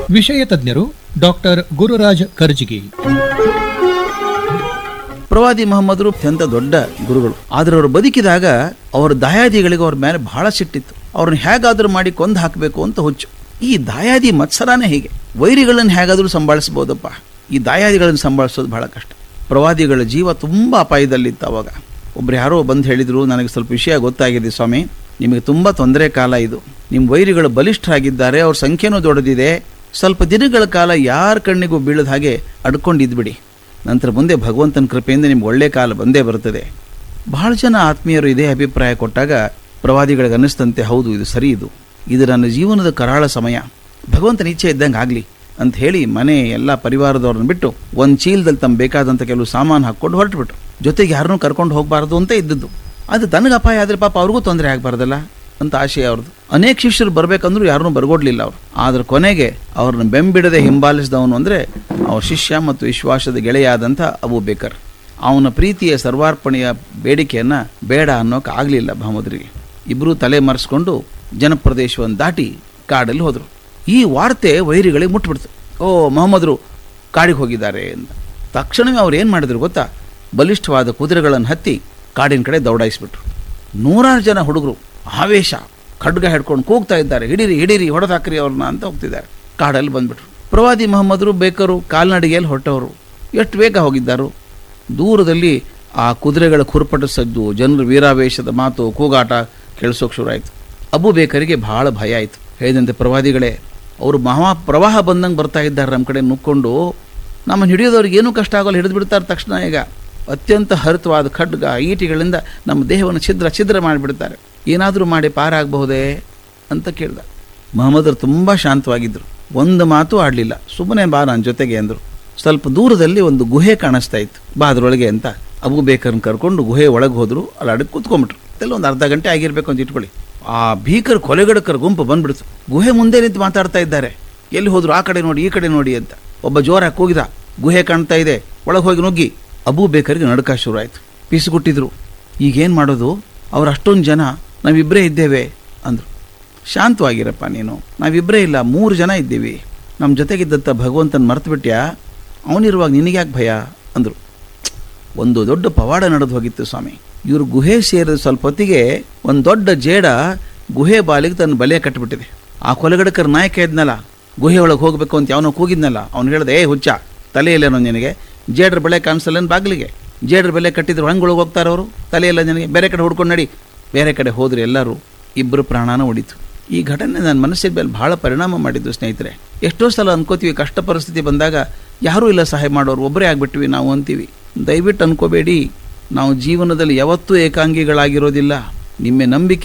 ವಿಷಯ ತಜ್ಞರು ಡಾಕ್ಟರ್ ಗುರುರಾಜ್ ಕರ್ಜಿಗಿ ಪ್ರವಾದಿ ಮಹಮ್ಮದರು ಅತ್ಯಂತ ದೊಡ್ಡ ಗುರುಗಳು ಆದ್ರೆ ಅವರು ಬದುಕಿದಾಗ ಅವರ ದಾಯಾದಿಗಳಿಗೆ ಅವ್ರ ಮೇಲೆ ಬಹಳ ಸಿಟ್ಟಿತ್ತು ಅವ್ರನ್ನ ಹೇಗಾದ್ರೂ ಮಾಡಿ ಕೊಂದು ಹಾಕಬೇಕು ಅಂತ ಹುಚ್ಚು ಈ ದಾಯಾದಿ ಮತ್ಸರನೇ ಹೀಗೆ ವೈರಿಗಳನ್ನು ಹೇಗಾದ್ರೂ ಸಂಭಾಳಿಸ್ಬೋದಪ್ಪ ಈ ದಾಯಾದಿಗಳನ್ನು ಸಂಭಾಳಿಸೋದು ಬಹಳ ಕಷ್ಟ ಪ್ರವಾದಿಗಳ ಜೀವ ತುಂಬಾ ಅಪಾಯದಲ್ಲಿತ್ತು ಅವಾಗ ಒಬ್ರು ಯಾರೋ ಬಂದು ಹೇಳಿದ್ರು ನನಗೆ ಸ್ವಲ್ಪ ವಿಷಯ ಗೊತ್ತಾಗಿದೆ ಸ್ವಾಮಿ ನಿಮಗೆ ತುಂಬಾ ತೊಂದರೆ ಕಾಲ ಇದು ನಿಮ್ಮ ವೈರಿಗಳು ಬಲಿಷ್ಠರಾಗಿದ್ದಾರೆ ಅವ್ರ ಸಂಖ್ಯೆನೂ ದೊಡ್ಡದಿದೆ ಸ್ವಲ್ಪ ದಿನಗಳ ಕಾಲ ಯಾರ ಕಣ್ಣಿಗೂ ಬೀಳದ ಹಾಗೆ ಅಡ್ಕೊಂಡಿದ್ಬಿಡಿ ನಂತರ ಮುಂದೆ ಭಗವಂತನ ಕೃಪೆಯಿಂದ ನಿಮ್ಗೆ ಒಳ್ಳೆ ಕಾಲ ಬಂದೇ ಬರುತ್ತದೆ ಬಹಳ ಜನ ಆತ್ಮೀಯರು ಇದೇ ಅಭಿಪ್ರಾಯ ಕೊಟ್ಟಾಗ ಪ್ರವಾದಿಗಳಿಗೆ ಅನ್ನಿಸ್ತಂತೆ ಹೌದು ಇದು ಸರಿ ಇದು ಇದು ನನ್ನ ಜೀವನದ ಕರಾಳ ಸಮಯ ಭಗವಂತನ ಇಚ್ಛೆ ಇದ್ದಂಗೆ ಆಗಲಿ ಅಂತ ಹೇಳಿ ಮನೆ ಎಲ್ಲ ಪರಿವಾರದವ್ರನ್ನ ಬಿಟ್ಟು ಒಂದು ಚೀಲದಲ್ಲಿ ತಮ್ಮ ಬೇಕಾದಂಥ ಕೆಲವು ಸಾಮಾನು ಹಾಕ್ಕೊಂಡು ಹೊರಟುಬಿಟ್ರು ಜೊತೆಗೆ ಯಾರನ್ನೂ ಕರ್ಕೊಂಡು ಹೋಗಬಾರ್ದು ಅಂತ ಇದ್ದದ್ದು ಅದು ತನಗೆ ಅಪಾಯ ಆದರೆ ಪಾಪ ಅವ್ರಿಗೂ ತೊಂದರೆ ಆಗಬಾರ್ದಲ್ಲ ಅಂತ ಆಶಯ ಅವ್ರದ್ದು ಅನೇಕ ಶಿಷ್ಯರು ಬರ್ಬೇಕಂದ್ರೂ ಯಾರನ್ನೂ ಬರ್ಗೊಡ್ಲಿಲ್ಲ ಅವರು ಆದ್ರೆ ಕೊನೆಗೆ ಅವ್ರನ್ನ ಬೆಂಬಿಡದೆ ಹಿಂಬಾಲಿಸಿದವನು ಅಂದರೆ ಅವ್ರ ಶಿಷ್ಯ ಮತ್ತು ವಿಶ್ವಾಸದ ಗೆಳೆಯಾದಂಥ ಅಬು ಬೇಕರ್ ಅವನ ಪ್ರೀತಿಯ ಸರ್ವಾರ್ಪಣೆಯ ಬೇಡಿಕೆಯನ್ನ ಬೇಡ ಅನ್ನೋಕೆ ಆಗಲಿಲ್ಲ ಮಹಮ್ಮದ್ರಿಗೆ ಇಬ್ಬರೂ ತಲೆ ಮರೆಸ್ಕೊಂಡು ಜನಪ್ರದೇಶವನ್ನು ದಾಟಿ ಕಾಡಲ್ಲಿ ಹೋದರು ಈ ವಾರ್ತೆ ವೈರಿಗಳಿಗೆ ಮುಟ್ಬಿಡ್ತು ಓ ಮೊಹಮ್ಮದ್ರು ಕಾಡಿಗೆ ಹೋಗಿದ್ದಾರೆ ಅಂತ ತಕ್ಷಣವೇ ಅವ್ರು ಏನು ಮಾಡಿದ್ರು ಗೊತ್ತಾ ಬಲಿಷ್ಠವಾದ ಕುದುರೆಗಳನ್ನು ಹತ್ತಿ ಕಾಡಿನ ಕಡೆ ದೌಡಾಯಿಸ್ಬಿಟ್ರು ನೂರಾರು ಜನ ಹುಡುಗರು ಆವೇಶ ಖಡ್ಗ ಹಿಡ್ಕೊಂಡು ಕೂಗ್ತಾ ಇದ್ದಾರೆ ಹಿಡೀರಿ ಹಿಡೀರಿ ಹೊಡೆದಾಕ್ರಿ ಅವ್ರನ್ನ ಅಂತ ಹೋಗ್ತಿದ್ದಾರೆ ಕಾಡಲ್ಲಿ ಬಂದ್ಬಿಟ್ರು ಪ್ರವಾದಿ ಮೊಹಮ್ಮದ್ರು ಬೇಕರು ಕಾಲ್ನಡಿಗೆಯಲ್ಲಿ ಹೊರಟವರು ಎಷ್ಟು ಬೇಗ ಹೋಗಿದ್ದಾರು ದೂರದಲ್ಲಿ ಆ ಕುದುರೆಗಳ ಕುರುಪಟ ಸದ್ದು ಜನರು ವೀರಾವೇಶದ ಮಾತು ಕೂಗಾಟ ಕೇಳಿಸೋಕೆ ಶುರುವಾಯಿತು ಅಬು ಬೇಕರಿಗೆ ಬಹಳ ಭಯ ಆಯಿತು ಹೇಳಿದಂತೆ ಪ್ರವಾದಿಗಳೇ ಅವರು ಮಹಾ ಪ್ರವಾಹ ಬಂದಂಗೆ ಬರ್ತಾ ಇದ್ದಾರೆ ನಮ್ಮ ಕಡೆ ನುಕ್ಕೊಂಡು ನಮ್ಮನ್ನು ಹಿಡಿಯೋದವ್ರಿಗೆ ಏನೂ ಕಷ್ಟ ಆಗೋಲ್ಲ ಹಿಡಿದು ಬಿಡ್ತಾರೆ ತಕ್ಷಣ ಈಗ ಅತ್ಯಂತ ಹರಿತವಾದ ಖಡ್ಗ ಈಟಿಗಳಿಂದ ನಮ್ಮ ದೇಹವನ್ನು ಛಿದ್ರ ಛಿದ್ರ ಮಾಡಿಬಿಡ್ತಾರೆ ಏನಾದರೂ ಮಾಡಿ ಪಾರಾಗಬಹುದೇ ಅಂತ ಕೇಳ್ದ ಮಹಮ್ಮದರು ತುಂಬ ಶಾಂತವಾಗಿದ್ದರು ಒಂದು ಮಾತು ಆಡಲಿಲ್ಲ ಸುಮ್ಮನೆ ಬಾ ನನ್ನ ಜೊತೆಗೆ ಅಂದರು ಸ್ವಲ್ಪ ದೂರದಲ್ಲಿ ಒಂದು ಗುಹೆ ಕಾಣಿಸ್ತಾ ಇತ್ತು ಬಾ ಅದರೊಳಗೆ ಅಂತ ಅಬು ಬೇಕರ್ನ ಕರ್ಕೊಂಡು ಗುಹೆ ಒಳಗೆ ಹೋದ್ರು ಅಲ್ಲಿ ಅಡಕ್ಕೆ ಕೂತ್ಕೊಂಡ್ಬಿಟ್ರು ಎಲ್ಲ ಒಂದು ಅರ್ಧ ಗಂಟೆ ಆಗಿರ್ಬೇಕು ಅಂತ ಇಟ್ಕೊಳ್ಳಿ ಆ ಭೀಕರ ಕೊಲೆಗಡಕರ ಗುಂಪು ಬಂದ್ಬಿಡ್ತು ಗುಹೆ ಮುಂದೆ ನಿಂತು ಮಾತಾಡ್ತಾ ಇದ್ದಾರೆ ಎಲ್ಲಿ ಹೋದ್ರು ಆ ಕಡೆ ನೋಡಿ ಈ ಕಡೆ ನೋಡಿ ಅಂತ ಒಬ್ಬ ಜೋರಾಗಿ ಕೂಗಿದ ಗುಹೆ ಕಾಣ್ತಾ ಇದೆ ಒಳಗೆ ಹೋಗಿ ನುಗ್ಗಿ ಅಬೂ ಬೇಕರಿಗೆ ನಡುಕ ಶುರು ಆಯ್ತು ಪೀಸುಗುಟ್ಟಿದ್ರು ಈಗೇನು ಮಾಡೋದು ಅವ್ರು ಅಷ್ಟೊಂದು ಜನ ನಾವಿಬ್ಬರೇ ಇದ್ದೇವೆ ಅಂದರು ಶಾಂತವಾಗಿರಪ್ಪ ನೀನು ನಾವಿಬ್ಬರೇ ಇಲ್ಲ ಮೂರು ಜನ ಇದ್ದೀವಿ ನಮ್ಮ ಜೊತೆಗಿದ್ದಂಥ ಭಗವಂತನ ಮರ್ತುಬಿಟ್ಯಾ ಅವನಿರುವಾಗ ನಿನಗ್ಯಾಕೆ ಭಯ ಅಂದರು ಒಂದು ದೊಡ್ಡ ಪವಾಡ ನಡೆದು ಹೋಗಿತ್ತು ಸ್ವಾಮಿ ಇವರು ಗುಹೆ ಸೇರಿದ ಸ್ವಲ್ಪ ಹೊತ್ತಿಗೆ ಒಂದು ದೊಡ್ಡ ಜೇಡ ಗುಹೆ ಬಾಲಿಗೆ ತನ್ನ ಬಲೆ ಕಟ್ಟಿಬಿಟ್ಟಿದೆ ಆ ಕೊಲೆಗಡಕರ ನಾಯಕ ಇದ್ನಲ್ಲ ಗುಹೆ ಒಳಗೆ ಹೋಗಬೇಕು ಅಂತ ಅವನು ಕೂಗಿದ್ನಲ್ಲ ಅವ್ನು ಹೇಳ್ದೆ ಏ ಹುಚ್ಚ ತಲೆಯಲ್ಲೇನೋ ನಿನಗೆ ಜೇಡ್ರ ಬೆಲೆ ಕಾಣಿಸಲ್ಲೇನು ಬಾಗಿಲಿಗೆ ಜೇಡ್ರ ಬೆಲೆ ಕಟ್ಟಿದ್ರು ಹಂಗೊಳಗೆ ಹೋಗ್ತಾರೆ ಅವರು ತಲೆಯೆಲ್ಲ ನನಗೆ ಬೇರೆ ಕಡೆ ಹುಡ್ಕೊಂಡು ನಡಿ ಬೇರೆ ಕಡೆ ಹೋದ್ರೆ ಎಲ್ಲರೂ ಇಬ್ಬರು ಪ್ರಾಣನ ಉಳಿತು ಈ ಘಟನೆ ನನ್ನ ಮನಸ್ಸಿನ ಮೇಲೆ ಬಹಳ ಪರಿಣಾಮ ಮಾಡಿದ್ದು ಸ್ನೇಹಿತರೆ ಎಷ್ಟೋ ಸಲ ಅನ್ಕೋತೀವಿ ಕಷ್ಟ ಪರಿಸ್ಥಿತಿ ಬಂದಾಗ ಯಾರೂ ಇಲ್ಲ ಸಹಾಯ ಮಾಡೋರು ಒಬ್ಬರೇ ಆಗ್ಬಿಟ್ವಿ ನಾವು ಅಂತೀವಿ ದಯವಿಟ್ಟು ಅನ್ಕೋಬೇಡಿ ನಾವು ಜೀವನದಲ್ಲಿ ಯಾವತ್ತೂ ಏಕಾಂಗಿಗಳಾಗಿರೋದಿಲ್ಲ ನಿಮ್ಮ ನಂಬಿಕೆ